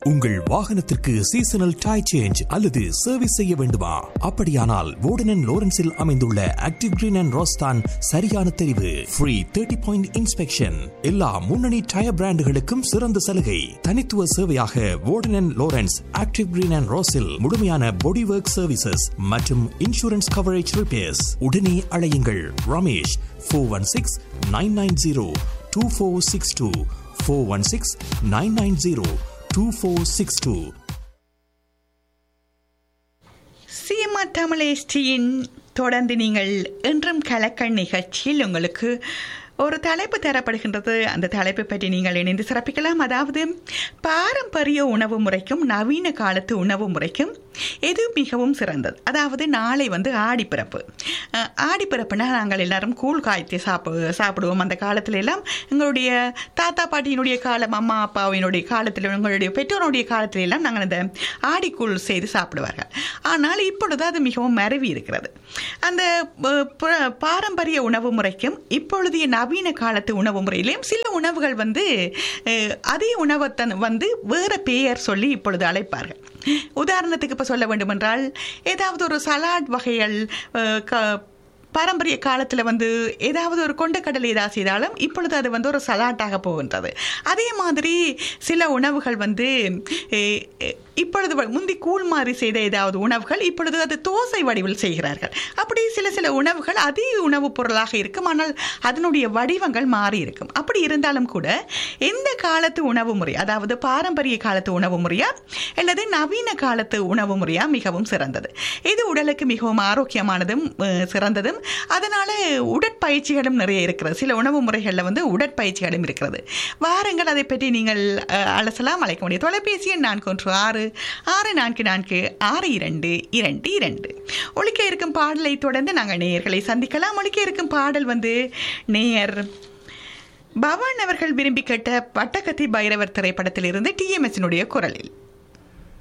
உங்கள் வாகனத்திற்கு seasonal tyre change அல்லது சர்வீஸ் செய்ய வேண்டுமா அப்படியானால் வோர்டன் லோரன்ஸில் அமைந்துள்ள ஆக்டிவ் கிரீன் அண்ட் ரோஸ்தான் சரியான தெரிவு ஃப்ரீ தேர்ட்டி பாயிண்ட் இன்ஸ்பெக்ஷன் எல்லா முன்னணி டயர் பிராண்டுகளுக்கும் சிறந்த சலுகை தனித்துவ சேவையாக வோர்டன் லோரன்ஸ் ஆக்டிவ் கிரீன் அண்ட் ரோஸில் முழுமையான பாடி ஒர்க் சர்வீசஸ் மற்றும் இன்சூரன்ஸ் கவரேஜ் ரிப்பேர்ஸ் உடனே அழையுங்கள் Ramesh four one six nine nine zero two four six two four one six nine nine zero two four six two C M R தமிழேஷ்டியின் தொடர்ந்து நீங்கள் என்றும் கலக்கல் நிகழ்ச்சியில் உங்களுக்கு ஒரு தலைப்பு தரப்படுகின்றது அந்த தலைப்பை பற்றி நீங்கள் இணைந்து சிறப்பிக்கலாம் அதாவது பாரம்பரிய உணவு முறைக்கும் நவீன காலத்து உணவு முறைக்கும் எது மிகவும் சிறந்தது அதாவது நாளை வந்து ஆடிப்பிறப்பு அஹ், ஆடிப்பிறப்புனா நாங்கள் எல்லாரும் கூழ் காய்ச்சி சாப்பிடு சாப்பிடுவோம் அந்த காலத்துல எல்லாம் எங்களுடைய தாத்தா பாட்டியினுடைய காலம் அம்மா அப்பாவினுடைய காலத்தில் எங்களுடைய பெற்றோருடைய காலத்துல எல்லாம் நாங்கள் அந்த ஆடிக்கூழ் செய்து சாப்பிடுவார்கள் ஆனால் இப்பொழுது அது மிகவும் மறைவி இருக்கிறது அந்த அஹ், ப- பாரம்பரிய உணவு முறைக்கும் இப்பொழுதைய நவீன காலத்து உணவு முறையிலையும் சில உணவுகள் வந்து அஹ், அதே உணவத்தன் வந்து வேறு பெயர் சொல்லி இப்பொழுது அழைப்பார்கள் உதாரணத்துக்கு இப்போ சொல்ல வேண்டுமென்றால் ஏதாவது ஒரு சலாட் வகைகள் அஹ், க- பாரம்பரிய காலத்தில் வந்து ஏதாவது ஒரு கொண்டக்கடலை ஏதாவது செய்தாலும் இப்பொழுது அது வந்து ஒரு சலாட்டாக போகின்றது அதே மாதிரி சில உணவுகள் வந்து எ, எ, இப்பொழுது வ- முந்தி கூழ் மாதிரி செய்த ஏதாவது உணவுகள் இப்பொழுது அது தோசை வடிவில் செய்கிறார்கள் அப்படி சில சில உணவுகள் அதே உணவுப் பொருளாக இருக்கும் ஆனால் அதனுடைய வடிவங்கள் மாறி இருக்கும் அப்படி இருந்தாலும் கூட எந்த காலத்து உணவு முறை அதாவது பாரம்பரிய காலத்து உணவு முறையா அல்லது நவீன காலத்து உணவு முறையா மிகவும் சிறந்தது இது உடலுக்கு மிகவும் ஆரோக்கியமானதும் அஹ், சிறந்ததும் அதனால உடற்பயிற்சிகளும் நிறைய இருக்கிறது சில உணவு முறைகளில் வந்து உடற்பயிற்சிகளும் இருக்கிறது வாருங்கள் அதை பற்றி நீங்கள் அஹ், அலசலாம் அழைக்க முடியும் தொலைபேசி எண் நான்கு ஒன்று ஆறு ஆறு நான்கு நான்கு ஆறு இரண்டு இரண்டு இரண்டு ஒழிக்க இருக்கும் பாடலை தொடர்ந்து நாங்கள் நேயர்களை சந்திக்கலாம் ஒழிக்க இருக்கும் பாடல் வந்து நேயர் பவான் அவர்கள் விரும்பி கேட்ட பட்டக்கத்தி பைரவர் திரைப்படத்திலிருந்து டிஎம்எஸ்னுடைய குரலில்